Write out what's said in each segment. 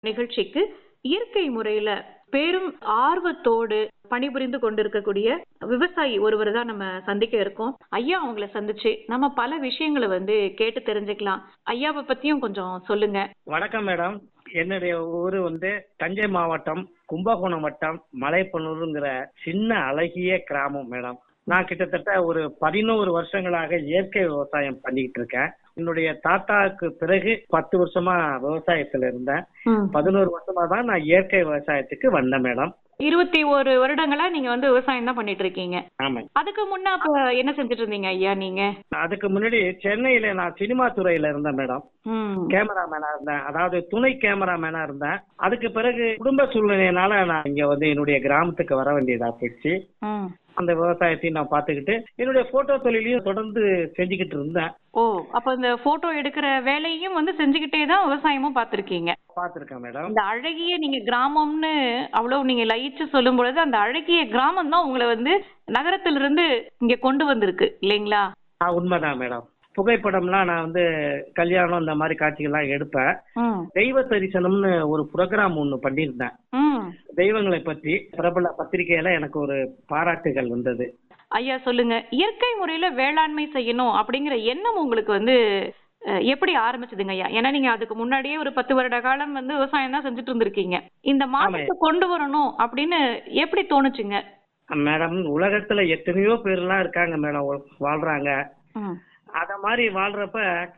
நிகழ்ச்சிக்கு இயற்கை முறையில பெரும் ஆர்வத்தோடு பணிபுரிந்து கொண்டிருக்கக்கூடிய விவசாயி ஒருவர் தான் நம்ம சந்திக்க இருக்கோம் ஐயா அவங்கள சந்திச்சு நம்ம பல விஷயங்களை வந்து கேட்டு தெரிஞ்சுக்கலாம் ஐயாவை பத்தியும் கொஞ்சம் சொல்லுங்க வணக்கம் மேடம் என்னுடைய ஊர் வந்து தஞ்சை மாவட்டம் கும்பகோணம் வட்டம் மலைப்பனூருங்கிற சின்ன அழகிய கிராமம் மேடம் நான் கிட்டத்தட்ட ஒரு பதினோரு வருஷங்களாக இயற்கை விவசாயம் பண்ணிக்கிட்டு இருக்கேன் என்னுடைய தாத்தாவுக்கு பிறகு பத்து வருஷமா விவசாயத்துல இருந்தேன் பதினோரு வருஷமா தான் நான் இயற்கை விவசாயத்துக்கு வந்தேன் மேடம் இருபத்தி ஒரு வருடங்களா நீங்க வந்து விவசாயம் தான் பண்ணிட்டு இருக்கீங்க ஆமாம் அதுக்கு முன்ன அப்ப என்ன செஞ்சுட்டு இருந்தீங்க ஐயா நீங்க அதுக்கு முன்னாடி சென்னையில நான் சினிமா துறையில இருந்தேன் மேடம் ம். கேமராமேனா இருந்தேன் அதாவது துணை கேமராமேனா இருந்தேன் அதுக்கு பிறகு குடும்ப சூழ்நிலையினால நான் இங்க வந்து என்னுடைய கிராமத்துக்கு வர வேண்டியதா போயிடுச்சு ம். அந்த விவசாயத்தையும் நான் பார்த்துக்கிட்டு என்னுடைய போட்டோ தொழிலையும் தொடர்ந்து செஞ்சுக்கிட்டு இருந்தேன் ஓ அப்ப இந்த போட்டோ எடுக்கிற வேலையும் வந்து செஞ்சுக்கிட்டே தான் விவசாயமும் பார்த்திருக்கீங்க பார்த்துருக்கேன் மேடம் இந்த அழகிய நீங்க கிராமம்னு அவ்வளவு நீங்க லயிச்சு சொல்லும் பொழுது அந்த அழகிய கிராமம் தான் உங்களை வந்து நகரத்திலிருந்து இங்க கொண்டு வந்திருக்கு இல்லைங்களா ஆ, உண்மைதான் மேடம் புகைப்படம்லாம் நான் வந்து கல்யாணம் இந்த மாதிரி காட்சிகள்லாம் எடுப்பேன் ம். தெய்வ தரிசனம்னு ஒரு ப்ரோக்ராம் ஒன்று பண்ணியிருந்தேன் ம். தெய்வங்களை பற்றி பிரபல பத்திரிகையில எனக்கு ஒரு பாராட்டுகள் வந்தது ஐயா சொல்லுங்க இயற்கை முறையில வேளாண்மை செய்யணும் அப்படிங்கிற எண்ணம் உங்களுக்கு வந்து அஹ், எப்படி ஆரம்பிச்சதுங்க ஐயா ஏன்னா நீங்க அதுக்கு முன்னாடியே ஒரு பத்து வருட காலம் வந்து விவசாயம் தான் செஞ்சுட்டு இருந்திருக்கீங்க இந்த மாற்றத்தை கொண்டு வரணும் அப்படின்னு எப்படி தோணுச்சுங்க மேடம் உலகத்துல எத்தனையோ பேர்லாம் இருக்காங்க மேடம் வாழ்றாங்க ம். அத மாதிரி வாழ்றப்ப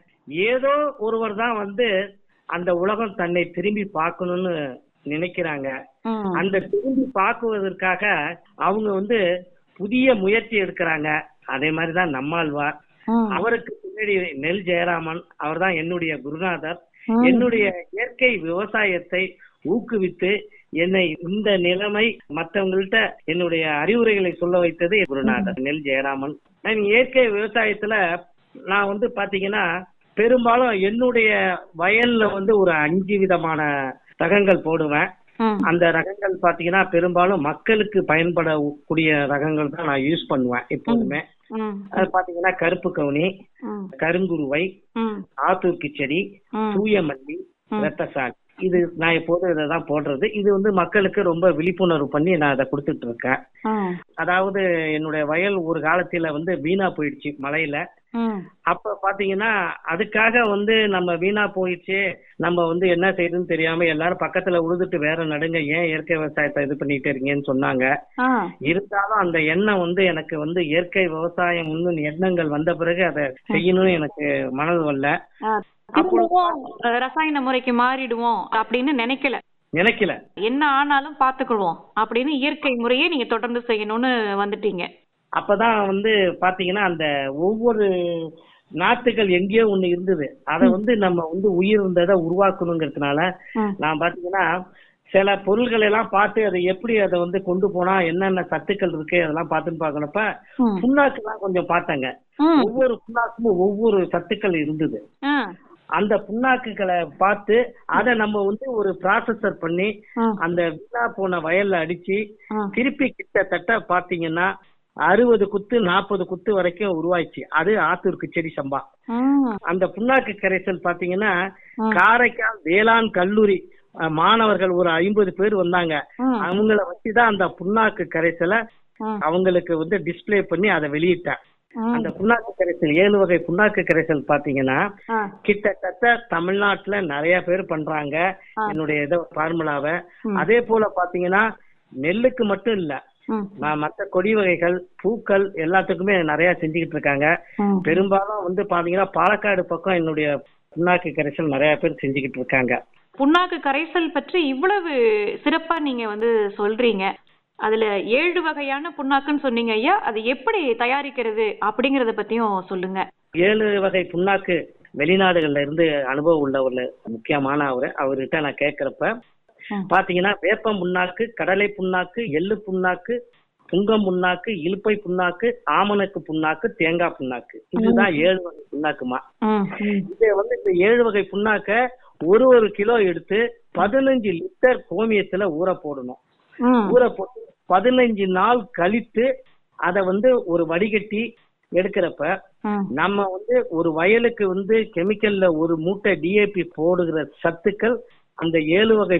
ஏதோ ஒருவர் தான் வந்து அந்த உலகம் தன்னை திரும்பி பார்க்கணும்னு நினைக்கிறாங்க ம். அந்த திரும்பி பார்க்குவதற்காக அவங்க வந்து புதிய முயற்சி எடுக்கிறாங்க அதே மாதிரி தான் நம்மாழ்வார் ம். அவருக்கு பின்னாடி நெல் ஜெயராமன் அவர் தான் என்னுடைய குருநாதர் ம். என்னுடைய இயற்கை விவசாயத்தை ஊக்குவித்து என்னை இந்த நிலைமை மற்றவங்கள்ட்ட என்னுடைய அறிவுரைகளை சொல்ல வைத்தது குருநாதர் நெல் ஜெயராமன் நான் இயற்கை விவசாயத்துல நான் வந்து பாத்தீங்கன்னா பெரும்பாலும் என்னுடைய வயல்ல வந்து ஒரு அஞ்சு விதமான ரகங்கள் போடுவேன் ம். அந்த ரகங்கள் பாத்தீங்கன்னா பெரும்பாலும் மக்களுக்கு பயன்படக்கூடிய ரகங்கள் தான் நான் யூஸ் பண்ணுவேன் எப்போதுமே ம். அது பாத்தீங்கன்னா கருப்பு கவுனி ம். கருங்குருவை ம். ஆத்தூர் கிச்சடி ம். தூயமல்லி ரத்தசால் இது நான் எப்போதும் இதை தான் போடுறது இது வந்து மக்களுக்கு ரொம்ப விழிப்புணர்வு பண்ணி நான் அதை கொடுத்துட்டு இருக்கேன் ம். அதாவது என்னுடைய வயல் ஒரு காலத்துல வந்து வீணா போயிடுச்சு மழையில ம். அப்ப பாத்தீங்கன்னா அதுக்காக வந்து நம்ம வீணா போயிடுச்சு நம்ம வந்து என்ன செய்யுதுன்னு தெரியாம எல்லாரும் பக்கத்துல உழுதுட்டு வேற நடுங்க ஏன் இயற்கை விவசாயத்தை இது பண்ணிட்டு இருக்கீங்கன்னு சொன்னாங்க ஆ. இருந்தாலும் அந்த எண்ணம் வந்து எனக்கு வந்து இயற்கை விவசாயம் இன்னும் எண்ணங்கள் வந்த பிறகு அதை செய்யணும்னு எனக்கு மனது வரல ஆ. திரும்பவும் அஹ், ரசாயன முறைக்கு மாறிடுவோம் அப்படின்னு நினைக்கல நினைக்கல என்ன ஆனாலும் பாத்துக்கிடுவோம் அப்படின்னு இயற்கை முறையே நீங்க தொடர்ந்து செய்யணும்னு வந்துட்டீங்க அப்பதான் வந்து பாத்தீங்கன்னா அந்த ஒவ்வொரு நாத்துகள் எங்கேயோ ஒண்ணு இருந்தது அதை வந்து நம்ம வந்து உயிர் இருந்ததை உருவாக்கணுங்கிறதுனால ம். நான் பாத்தீங்கன்னா சில பொருள்களை எல்லாம் பார்த்து அதை எப்படி அதை வந்து கொண்டு போனா என்னென்ன சத்துக்கள் இருக்கு அதெல்லாம் பார்த்துன்னு பார்க்கறப்ப ம். புண்ணாக்குலாம் கொஞ்சம் பார்த்தேங்க ம். ஒவ்வொரு புண்ணாக்கும் ஒவ்வொரு சத்துக்கள் இருந்தது ஆ. அந்த புண்ணாக்குகளை பார்த்து அதை நம்ம வந்து ஒரு ப்ராசஸர் பண்ணி ம். அந்த வீணா போன வயல்ல அடிச்சு ம். திருப்பி கிட்டத்தட்ட பாத்தீங்கன்னா அறுபது குத்து நாற்பது குத்து வரைக்கும் உருவாயிச்சு அது ஆத்தூர் கிச்சடி சம்பா ம். அந்த புண்ணாக்கு கரைசல் பாத்தீங்கன்னா ம். காரைக்கால் வேளாண் கல்லூரி அஹ், மாணவர்கள் ஒரு ஐம்பது பேர் வந்தாங்க ம். அவங்கள வச்சுதான் அந்த புண்ணாக்கு கரைசலை ம். அவங்களுக்கு வந்து டிஸ்ப்ளே பண்ணி அதை வெளியிட்டேன் ம். அந்த புண்ணாக்கு கரைசல் ஏழு வகை புண்ணாக்கு கரைசல் பாத்தீங்கன்னா ஆ. கிட்டத்தட்ட தமிழ்நாட்டுல நிறைய பேர் பண்றாங்க ஆ. என்னுடைய இதை ஃபார்முலாவை ம். அதே போல பாத்தீங்கன்னா நெல்லுக்கு மட்டும் இல்ல ம். நான் மற்ற கொடி வகைகள் பூக்கள் எல்லாத்துக்குமே நிறைய செஞ்சுக்கிட்டு இருக்காங்க ம். பெரும்பாலும் வந்து பாத்தீங்கன்னா பாலக்காடு பக்கம் என்னுடைய புண்ணாக்கு கரைசல் நிறைய பேர் செஞ்சுக்கிட்டு இருக்காங்க புண்ணாக்கு கரைசல் பற்றி இவ்வளவு சிறப்பா நீங்க வந்து சொல்றீங்க அதுல ஏழு வகையான புண்ணாக்குன்னு சொன்னீங்க ஐயா அது எப்படி தயாரிக்கிறது அப்படிங்கறத பத்தியும் சொல்லுங்க ஏழு வகை புண்ணாக்கு வெளிநாடுகள்ல இருந்து அனுபவம் உள்ள ஒரு முக்கியமான அவரு அவர்கிட்ட நான் கேட்கறப்ப ம். பாத்தீங்கன்னா வேப்பம் புண்ணாக்கு கடலை புண்ணாக்கு எள்ளு புண்ணாக்கு புங்கம் புண்ணாக்கு இலுப்பை புண்ணாக்கு ஆமணக்கு புண்ணாக்கு தேங்காய் புண்ணாக்கு இதுதான் ஏழு வகை புண்ணாக்குமா ம். ம். இதை வந்து இந்த ஏழு வகை புண்ணாக்க ஒரு ஒரு கிலோ எடுத்து பதினஞ்சு லிட்டர் கோமியத்துல ஊற போடணும் ம். ஊற போட்டு பதினஞ்சு நாள் கழித்து அதை வந்து ஒரு வடிகட்டி எடுக்கிறப்ப ம். நம்ம வந்து ஒரு வயலுக்கு வந்து கெமிக்கல்ல ஒரு மூட்டை டிஏபி போடுகிற சத்துக்கள் அந்த ஏழு வகை